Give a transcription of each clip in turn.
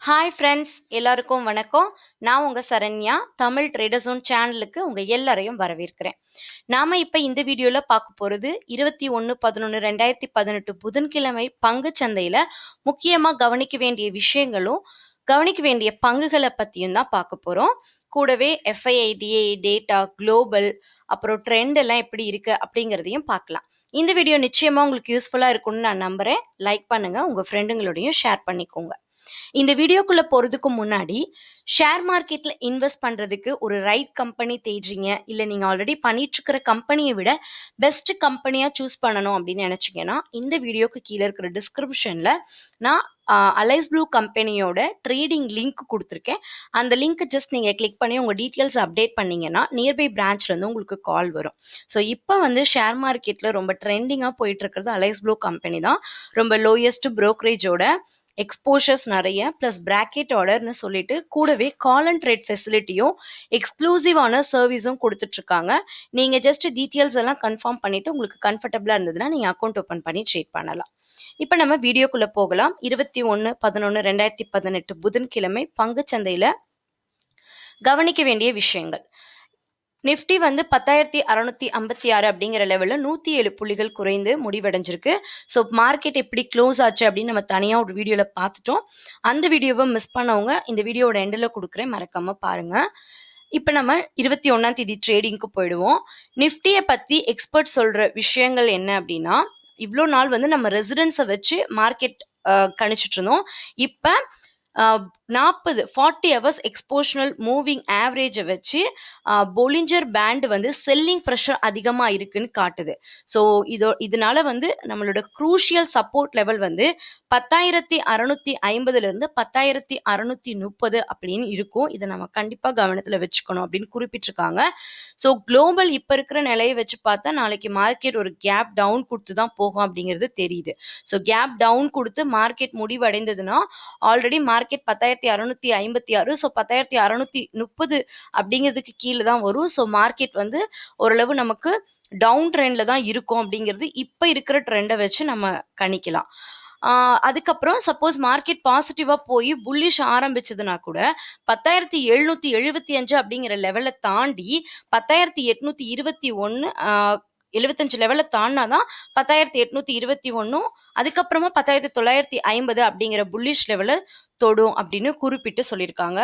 hi friends எல்லாருக்கும் வணக்கம் நான் உங்கள் சரண்யா தமிழ் ட்ரேடர்ஸ் ஓன் சேனலுக்கு உங்கள் எல்லாரையும் வரவேற்கிறேன் நாம் இப்போ இந்த வீடியோவில் பார்க்க போகிறது இருபத்தி ஒன்று பதினொன்று ரெண்டாயிரத்தி பதினெட்டு புதன்கிழமை பங்குச் சந்தையில் முக்கியமாக கவனிக்க வேண்டிய விஷயங்களும் கவனிக்க வேண்டிய பங்குகளை பற்றியும் தான் பார்க்க போகிறோம் கூடவே எஃப்ஐஐடிஏ டேட்டா குளோபல் அப்புறம் ட்ரெண்ட் எல்லாம் எப்படி இருக்குது அப்படிங்கிறதையும் பார்க்கலாம் இந்த வீடியோ நிச்சயமாக உங்களுக்கு யூஸ்ஃபுல்லாக இருக்கும்னு நான் நம்புகிறேன் லைக் பண்ணுங்கள் உங்கள் ஃப்ரெண்டுங்களோடையும் ஷேர் பண்ணிக்கோங்க இந்த வீடியோக்குள்ள போறதுக்கு முன்னாடி ஷேர் மார்க்கெட்ல இன்வெஸ்ட் பண்றதுக்கு ஒரு ரைட் கம்பெனி தேடுறீங்க இல்ல நீங்க ஆல்ரெடி பண்ணிட்டு இருக்கிற கம்பெனியை விட பெஸ்ட் கம்பெனியா சூஸ் பண்ணணும் அப்படின்னு நினைச்சீங்கன்னா இந்த வீடியோக்கு கீழே இருக்கிற டிஸ்கிரிப்ஷன்ல நான் அலைஸ் ப்ளூ கம்பெனியோட ட்ரேடிங் லிங்க் கொடுத்துருக்கேன் அந்த லிங்க் ஜஸ்ட் நீங்கள் கிளிக் பண்ணி உங்கள் டீட்டெயில்ஸ் அப்டேட் பண்ணீங்கன்னா நியர்பை பிரான்ச்லேருந்து உங்களுக்கு கால் வரும் ஸோ இப்போ வந்து ஷேர் மார்க்கெட்டில் ரொம்ப ட்ரெண்டிங்காக போயிட்டு இருக்கிறது அலைஸ் ப்ளூ கம்பெனி தான் ரொம்ப லோயஸ்ட் ப்ரோக்கரேஜோட எக்ஸ்போஷர்ஸ் நிறைய ப்ளஸ் பிராக்கெட் ஆர்டர்னு சொல்லிட்டு கூடவே கால் அண்ட் ட்ரேட் ஃபெசிலிட்டியும் எக்ஸ்க்ளூசிவான சர்வீஸும் கொடுத்துட்ருக்காங்க நீங்கள் ஜஸ்ட் டீட்டெயில்ஸ் எல்லாம் கன்ஃபார்ம் பண்ணிவிட்டு உங்களுக்கு கம்ஃபர்டபுளாக இருந்ததுன்னா நீங்கள் அக்கௌண்ட் ஓப்பன் பண்ணி ட்ரேட் பண்ணலாம் இப்போ நம்ம வீடியோக்குள்ளே போகலாம் இருபத்தி ஒன்று பதினொன்று ரெண்டாயிரத்தி பதினெட்டு புதன்கிழமை பங்குச்சந்தையில் கவனிக்க வேண்டிய விஷயங்கள் நிஃப்டி வந்து பத்தாயிரத்தி அறநூத்தி ஐம்பத்தி ஆறு அப்படிங்கிற லெவலில் நூற்றி ஏழு புள்ளிகள் குறைந்து முடிவடைஞ்சிருக்கு ஸோ மார்க்கெட் எப்படி க்ளோஸ் ஆச்சு அப்படின்னு நம்ம தனியாக ஒரு வீடியோவில் பார்த்துட்டோம் அந்த வீடியோவை மிஸ் பண்ணவங்க இந்த வீடியோவோட எண்டில் கொடுக்குறேன் மறக்காமல் பாருங்கள் இப்போ நம்ம இருபத்தி ஒன்றாம் தேதி ட்ரேடிங்க்கு போயிடுவோம் நிஃப்டியை பற்றி எக்ஸ்பர்ட் சொல்கிற விஷயங்கள் என்ன அப்படின்னா இவ்வளோ நாள் வந்து நம்ம ரெசிடென்ஸை வச்சு மார்க்கெட் கணிச்சிட்டு இருந்தோம் இப்போ நாற்பது ஃபார்ட்டி ஹவர்ஸ் எக்ஸ்போஷனல் மூவிங் ஆவரேஜை வச்சு பொலிஞ்சர் பேண்ட் வந்து செல்லிங் ப்ரெஷர் அதிகமாக இருக்குன்னு காட்டுது ஸோ இதோ இதனால வந்து நம்மளோட க்ரூஷியல் சப்போர்ட் லெவல் வந்து பத்தாயிரத்தி அறநூத்தி ஐம்பதுலேருந்து பத்தாயிரத்தி அறநூத்தி முப்பது அப்படின்னு இருக்கும் இதை நம்ம கண்டிப்பாக கவனத்தில் வச்சுக்கணும் அப்படின்னு குறிப்பிட்டிருக்காங்க ஸோ குளோபல் இப்போ இருக்கிற நிலையை வச்சு பார்த்தா நாளைக்கு மார்க்கெட் ஒரு கேப் டவுன் கொடுத்து தான் போகும் அப்படிங்கிறது தெரியுது ஸோ கேப் டவுன் கொடுத்து மார்க்கெட் முடிவடைந்ததுன்னா ஆல்ரெடி மார்க்கெட் பத்தாயிரத்தி அறநூத்தி ஐம்பத்தி ஆறு ஸோ பத்தாயிரத்தி அறநூத்தி முப்பது அப்படிங்கிறதுக்கு கீழே தான் வரும் ஸோ மார்க்கெட் வந்து ஓரளவு நமக்கு டவுன் ட்ரெண்ட்ல தான் இருக்கும் அப்படிங்கிறது இப்போ இருக்கிற ட்ரெண்டை வச்சு நம்ம கணிக்கலாம் அதுக்கப்புறம் சப்போஸ் மார்க்கெட் பாசிட்டிவாக போய் புல்லிஷ் ஆரம்பிச்சதுன்னா கூட பத்தாயிரத்தி எழுநூத்தி எழுபத்தி அஞ்சு அப்படிங்கிற லெவலை தாண்டி பத்தாயிரத்தி எட்நூத்தி இருபத்தி ஒன்று எழுபத்தஞ்சு லெவலில் தாண்டினா தான் பத்தாயிரத்தி எட்நூத்தி இருபத்தி ஒன்றும் அதுக்கப்புறமா பத்தாயிரத்தி தொள்ளாயிரத்தி ஐம்பது அப்படிங்கிற புல்லிஷ் லெவலை தொடும் அப்படின்னு குறிப்பிட்டு சொல்லியிருக்காங்க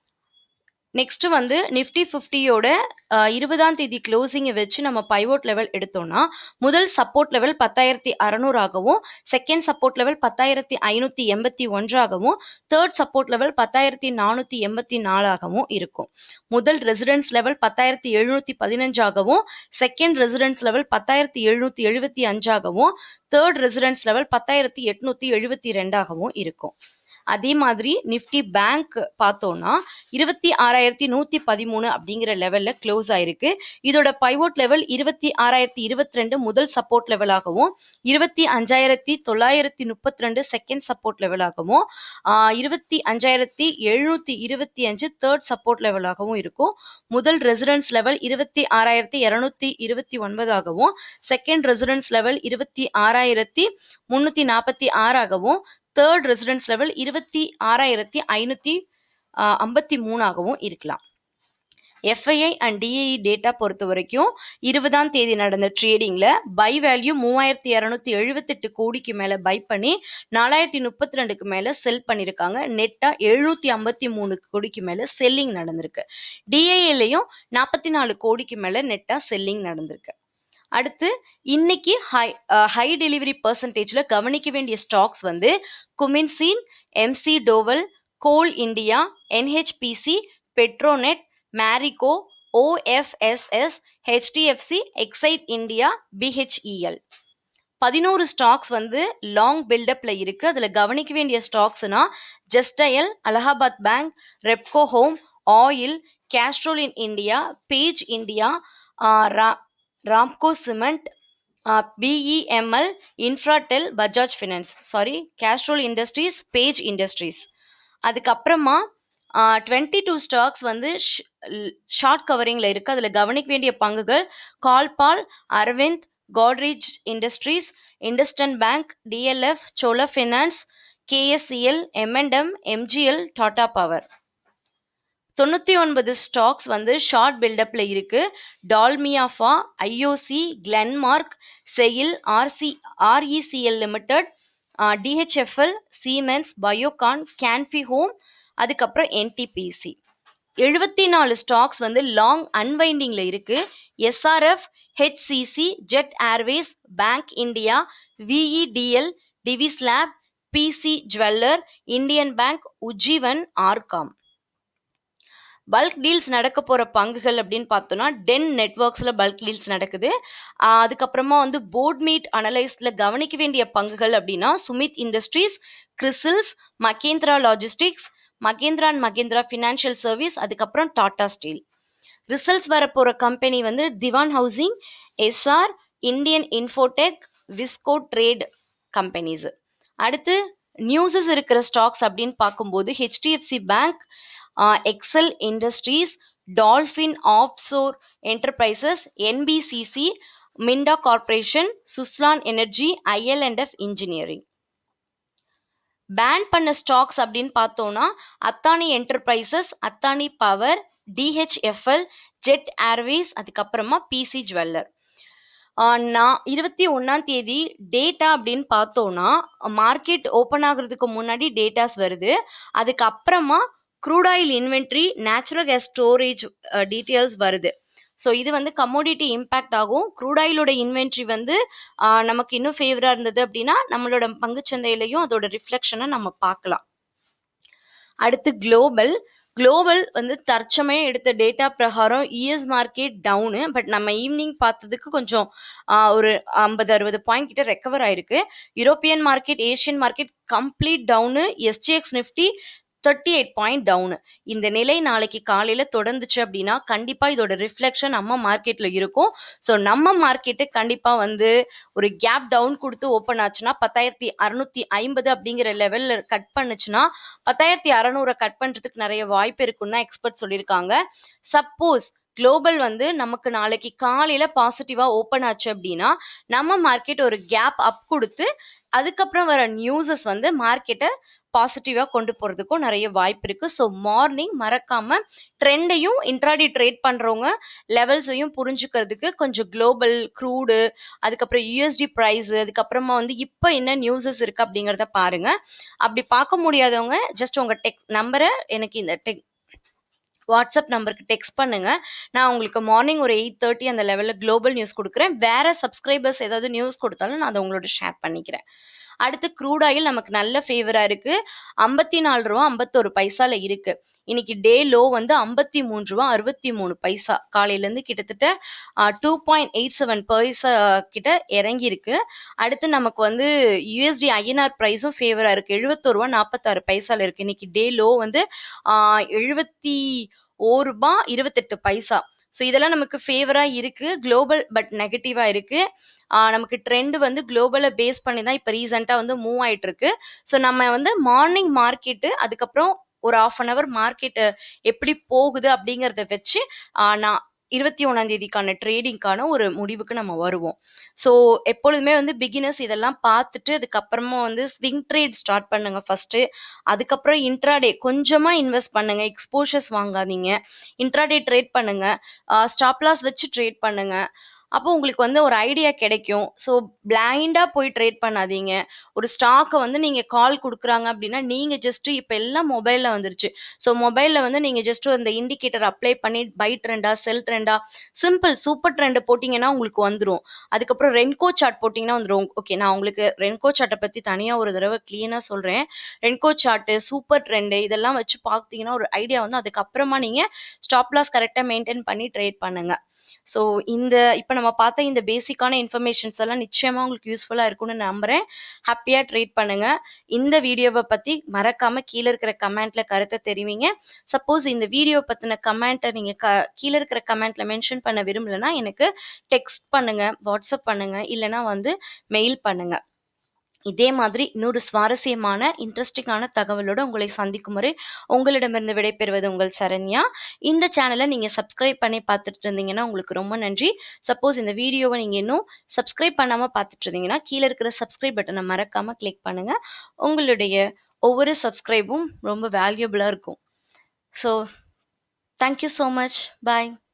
நெக்ஸ்ட் வந்து நிஃப்டி ஃபிஃப்டியோட இருபதாம் தேதி க்ளோசிங்கை வச்சு நம்ம பைவோட் லெவல் எடுத்தோம்னா முதல் சப்போர்ட் லெவல் பத்தாயிரத்தி அறநூறாகவும் செகண்ட் சப்போர்ட் லெவல் பத்தாயிரத்தி ஐநூற்றி எண்பத்தி ஒன்றாகவும் தேர்ட் சப்போர்ட் லெவல் பத்தாயிரத்தி நானூற்றி எண்பத்தி நாலாகவும் இருக்கும் முதல் ரெசிடென்ஸ் லெவல் பத்தாயிரத்தி எழுநூற்றி பதினஞ்சாகவும் செகண்ட் ரெசிடென்ஸ் லெவல் பத்தாயிரத்தி எழுநூற்றி எழுபத்தி அஞ்சாகவும் தேர்ட் ரெசிடென்ஸ் லெவல் பத்தாயிரத்தி எட்நூற்றி எழுபத்தி ரெண்டாகவும் இருக்கும் அதே மாதிரி நிஃப்டி பேங்க் பார்த்தோம்னா இருபத்தி ஆறாயிரத்தி நூற்றி பதிமூணு அப்படிங்கிற லெவலில் க்ளோஸ் ஆயிருக்கு இதோட பைவோட் லெவல் இருபத்தி ஆறாயிரத்தி இருபத்தி ரெண்டு முதல் சப்போர்ட் லெவலாகவும் இருபத்தி அஞ்சாயிரத்தி தொள்ளாயிரத்தி முப்பத்தி ரெண்டு செகண்ட் சப்போர்ட் லெவலாகவும் இருபத்தி அஞ்சாயிரத்தி எழுநூற்றி இருபத்தி அஞ்சு தேர்ட் சப்போர்ட் லெவலாகவும் இருக்கும் முதல் ரெசிடென்ஸ் லெவல் இருபத்தி ஆறாயிரத்தி இரநூத்தி இருபத்தி ஒன்பதாகவும் செகண்ட் ரெசிடென்ஸ் லெவல் இருபத்தி ஆறாயிரத்தி முந்நூற்றி நாற்பத்தி ஆறாகவும் தேர்ட் ரெசிடென்ஸ் லெவல் இருபத்தி ஆறாயிரத்தி ஐநூற்றி ஐம்பத்தி மூணாகவும் இருக்கலாம் எஃப்ஐஐ அண்ட் டிஐஇ டேட்டா பொறுத்த வரைக்கும் இருபதாம் தேதி நடந்த ட்ரேடிங்கில் பை வேல்யூ மூவாயிரத்தி இரநூத்தி எழுபத்தெட்டு கோடிக்கு மேலே பை பண்ணி நாலாயிரத்தி முப்பத்தி ரெண்டுக்கு மேலே செல் பண்ணியிருக்காங்க நெட்டாக எழுநூற்றி ஐம்பத்தி மூணு கோடிக்கு மேலே செல்லிங் நடந்திருக்கு டிஐஏலையும் நாற்பத்தி நாலு கோடிக்கு மேலே நெட்டாக செல்லிங் நடந்திருக்கு அடுத்து இன்னைக்கு ஹை ஹை டெலிவரி பர்சன்டேஜில் கவனிக்க வேண்டிய ஸ்டாக்ஸ் வந்து குமின்சீன் McDowell Coal India NHPC Petronet Marico OFSS HDFC Exide India BHEL பதினோரு ஸ்டாக்ஸ் வந்து லாங் பில்டப்ல இருக்கு அதில் கவனிக்க வேண்டிய ஸ்டாக்ஸ்னா Justdial Allahabad bank Repco home oil Castrol in India Page India Ramco cement BEML Infratel Bajaj finance sorry Castrol industries Page industries அதுக்கப்புறமா twenty two stocks வந்து ஷார்ட் கவரிங்கில் இருக்குது அதில் கவனிக்க வேண்டிய பங்குகள் கால்பால் Arvind Godrej industries IndusInd bank DLF Chola finance KSCL எம்என்டம் எம்ஜிஎல் டாடா பவர் தொண்ணூற்றி ஒன்பது ஸ்டாக்ஸ் வந்து ஷார்ட் பில்டப்பில் இருக்குது டால்மியாஃபா IOC Glenmark SAIL RC RECL limited DHFL Siemens Biocon Canfin home அதுக்கப்புறம் என்டிபிசி எழுபத்தி நாலு ஸ்டாக்ஸ் வந்து லாங் அன்வைண்டிங்கில் இருக்குது SRF HCC Jet Airways bank India VEDL Divi's lab PC jeweller Indian bank Ujjivan RCom bulk deals நடக்க போகிற பங்குகள் அப்படின்னு பார்த்தோன்னா டென் நெட்ஒர்க்ஸில் பல்க் டீல்ஸ் நடக்குது அதுக்கப்புறமா வந்து போர்ட் மீட் அனலைஸில் கவனிக்க வேண்டிய பங்குகள் அப்படின்னா சுமித் இண்டஸ்ட்ரீஸ் கிறிசில்ஸ் Mahindra logistics Mahindra and Mahindra financial service அதுக்கப்புறம் டாடா ஸ்டீல் ரிசல்ட்ஸ் வரப்போகிற கம்பெனி வந்து Dewan housing SR Indian Infotech Visco trade companies அடுத்து நியூஸஸ் இருக்கிற ஸ்டாக்ஸ் அப்படின்னு பார்க்கும்போது HDFC bank Excel industries Dolphin offshore enterprises NBCC Minda corporation Suzlon energy ILNF engineering ban பண்ண ஸ்டாக்ஸ் அப்படின்னு பார்த்தோம்னா Adani enterprises Adani power DHFL Jet Airways அதுக்கப்புறமா பிசி ஜுவல்லர் நான் இருபத்தி ஒன்றாம் தேதி டேட்டா அப்படின்னு பார்த்தோன்னா மார்க்கெட் ஓப்பன் ஆகுறதுக்கு முன்னாடி டேட்டாஸ் வருது அதுக்கப்புறமா crude oil inventory natural gas storage details வருது ஸோ இது வந்து கமோடிட்டி இம்பேக்ட் ஆகும் க்ரூட் ஆயிலோட இன்வென்ட்ரி வந்து நமக்கு இன்னும் ஃபேவராக இருந்தது அப்படின்னா நம்மளோட பங்குச்சந்தையிலையும் அதோட ரிஃப்ளெக்ஷனை நம்ம பார்க்கலாம் அடுத்து குளோபல் குளோபல் வந்து தற்சமயம் எடுத்த டேட்டா பிரகாரம் யூஎஸ் மார்க்கெட் டவுனு பட் நம்ம ஈவினிங் பார்த்ததுக்கு கொஞ்சம் ஒரு ஐம்பது அறுபது பாயிண்ட் கிட்ட ரெக்கவர் ஆயிருக்கு European market Asian market complete down SGX Nifty thirty eight point down இந்த நிலை நாளைக்கு காலையில் தொடர்ந்துச்சு அப்படின்னா கண்டிப்பாக இதோட ரிஃப்ளெக்ஷன் நம்ம மார்க்கெட்டில் இருக்கும் ஸோ நம்ம மார்க்கெட்டு கண்டிப்பாக வந்து ஒரு கேப் டவுன் கொடுத்து ஓப்பன் ஆச்சுன்னா பத்தாயிரத்தி அறுநூத்தி ஐம்பது அப்படிங்கிற லெவலில் கட் பண்ணுச்சுன்னா பத்தாயிரத்தி அறநூறை கட் பண்ணுறதுக்கு நிறைய வாய்ப்பு இருக்குன்னு தான் எக்ஸ்பர்ட் சொல்லியிருக்காங்க சப்போஸ் குளோபல் வந்து நமக்கு நாளைக்கு காலையில் பாசிட்டிவாக ஓப்பன் ஆச்சு அப்படின்னா நம்ம மார்க்கெட் ஒரு கேப் அப் கொடுத்து அதுக்கப்புறம் வர நியூஸஸ் வந்து மார்க்கெட்டை பாசிட்டிவாக கொண்டு போகிறதுக்கும் நிறைய வாய்ப்பு இருக்குது ஸோ மார்னிங் மறக்காமல் ட்ரெண்டையும் இன்ட்ராடி ட்ரேட் பண்ணுறவங்க லெவல்ஸையும் புரிஞ்சுக்கிறதுக்கு கொஞ்சம் குளோபல் க்ரூடு அதுக்கப்புறம் யூஎஸ்டி ப்ரைஸு அதுக்கப்புறமா வந்து இப்போ என்ன நியூஸஸ் இருக்குது அப்படிங்கிறத பாருங்கள் அப்படி பார்க்க முடியாதவங்க ஜஸ்ட் உங்கள் டெக் நம்பரை எனக்கு இந்த டெக் வாட்ஸ்அப் நம்பருக்கு டெக்ஸ்ட் பண்ணுங்க நான் உங்களுக்கு மார்னிங் ஒரு எயிட் தேர்ட்டி அந்த லெவலில் குளோபல் நியூஸ் கொடுக்குறேன் வேற சப்ஸ்கிரைபர்ஸ் ஏதாவது நியூஸ் கொடுத்தாலும் நான் அதை உங்களோட ஷேர் பண்ணிக்கிறேன் அடுத்து க்ரூட் ஆயில் நமக்கு நல்ல ஃபேவரா இருக்கு ஐம்பத்தி நாலு ரூபா ஐம்பத்தொரு பைசால இருக்கு இன்னைக்கு டே லோ வந்து ஐம்பத்தி மூணு ரூபா அறுபத்தி மூணு பைசா காலையில இருந்து கிட்டத்தட்ட two point eight seven paisa கிட்ட இறங்கி இருக்கு அடுத்து நமக்கு வந்து யூஎஸ்டி ஐஎன்ஆர் ப்ரைஸும் ஃபேவரா இருக்கு எழுபத்தோரு ரூபா நாற்பத்தாறு பைசால இருக்கு இன்னைக்கு டே லோ வந்து எழுபத்தி ஓ ரூபா இருபத்தெட்டு பைசா ஸோ இதெல்லாம் நமக்கு ஃபேவராக இருக்குது குளோபல் பட் நெகட்டிவாக இருக்குது நமக்கு ட்ரெண்ட் வந்து குளோபலை பேஸ் பண்ணி தான் இப்போ ரீசெண்டாக வந்து மூவ் ஆயிட்டு இருக்கு ஸோ நம்ம வந்து மார்னிங் மார்க்கெட்டு அதுக்கப்புறம் ஒரு ஆஃப் அன் ஹவர் மார்க்கெட்டு எப்படி போகுது அப்படிங்கிறத வச்சு நான் இருபத்தி ஒன்றாம் தேதிக்கான ட்ரேடிங்க்கான ஒரு முடிவுக்கு நம்ம வருவோம் ஸோ எப்பொழுதுமே வந்து பிகினர்ஸ் இதெல்லாம் பார்த்துட்டு அதுக்கப்புறமா வந்து ஸ்விங் ட்ரேட் ஸ்டார்ட் பண்ணுங்க ஃபர்ஸ்ட்டு அதுக்கப்புறம் இன்ட்ராடே கொஞ்சமாக இன்வெஸ்ட் பண்ணுங்க எக்ஸ்போஷர்ஸ் வாங்காதீங்க இன்ட்ராடே ட்ரேட் பண்ணுங்க ஸ்டாப்லாஸ் வச்சு ட்ரேட் பண்ணுங்க அப்போ உங்களுக்கு வந்து ஒரு ஐடியா கிடைக்கும் ஸோ பிளைண்டாக போய் ட்ரேட் பண்ணாதீங்க ஒரு ஸ்டாக்கை வந்து நீங்கள் கால் கொடுக்குறாங்க அப்படின்னா நீங்கள் ஜஸ்ட்டு இப்போ எல்லாம் மொபைலில் வந்துருச்சு ஸோ மொபைலில் வந்து நீங்கள் ஜஸ்ட்டு அந்த இண்டிகேட்டர் அப்ளை பண்ணி பை ட்ரெண்டா செல் ட்ரெண்டா சிம்பிள் சூப்பர் ட்ரெண்டு போட்டிங்கன்னா உங்களுக்கு வந்துடும் அதுக்கப்புறம் ரென்கோ சார்ட் போட்டிங்கன்னா வந்துடும் ஓகே நான் உங்களுக்கு ரென்கோ சார்ட்டை பற்றி தனியாக ஒரு தடவை க்ளீனாக சொல்கிறேன் ரென்கோ சார்ட்டு சூப்பர் ட்ரெண்டு இதெல்லாம் வச்சு பார்த்தீங்கன்னா ஒரு ஐடியா வந்து அதுக்கப்புறமா நீங்கள் ஸ்டாப் லாஸ் கரெக்டாக மெயின்டைன் பண்ணி ட்ரேட் பண்ணுங்கள் ஸோ இந்த இப்போ நம்ம பார்த்த இந்த பேசிக்கான இன்ஃபர்மேஷன்ஸ் எல்லாம் நிச்சயமாக உங்களுக்கு யூஸ்ஃபுல்லாக இருக்கும்னு நம்புகிறேன் ஹாப்பியாக ட்ரேட் பண்ணுங்கள் இந்த வீடியோவை பற்றி மறக்காமல் கீழே இருக்கிற கமெண்ட்டில் கருத்தை தெரிவிங்க சப்போஸ் இந்த வீடியோ பற்றின கமெண்ட்டை நீங்கள் க கீழே இருக்கிற கமெண்ட்டில் மென்ஷன் பண்ண விரும்பலைன்னா எனக்கு டெக்ஸ்ட் பண்ணுங்கள் வாட்ஸ்அப் பண்ணுங்கள் இல்லைனா வந்து மெயில் பண்ணுங்கள் இதே மாதிரி இன்னொரு சுவாரஸ்யமான இன்ட்ரெஸ்டிங்கான தகவலோடு உங்களை சந்திக்கும் வரை உங்களிடமிருந்து விடைபெறுவது உங்கள் சரண்யா இந்த சேனலை நீங்கள் சப்ஸ்கிரைப் பண்ணி பார்த்துட்டு இருந்தீங்கன்னா உங்களுக்கு ரொம்ப நன்றி சப்போஸ் இந்த வீடியோவை நீங்கள் இன்னும் சப்ஸ்கிரைப் பண்ணாமல் பார்த்துட்டு இருந்தீங்கன்னா கீழே இருக்கிற சப்ஸ்கிரைப் பட்டனை மறக்காமல் கிளிக் பண்ணுங்கள் உங்களுடைய ஒவ்வொரு சப்ஸ்கிரைபும் ரொம்ப வேல்யூபிளாக இருக்கும் ஸோ தேங்க்யூ ஸோ மச் பாய்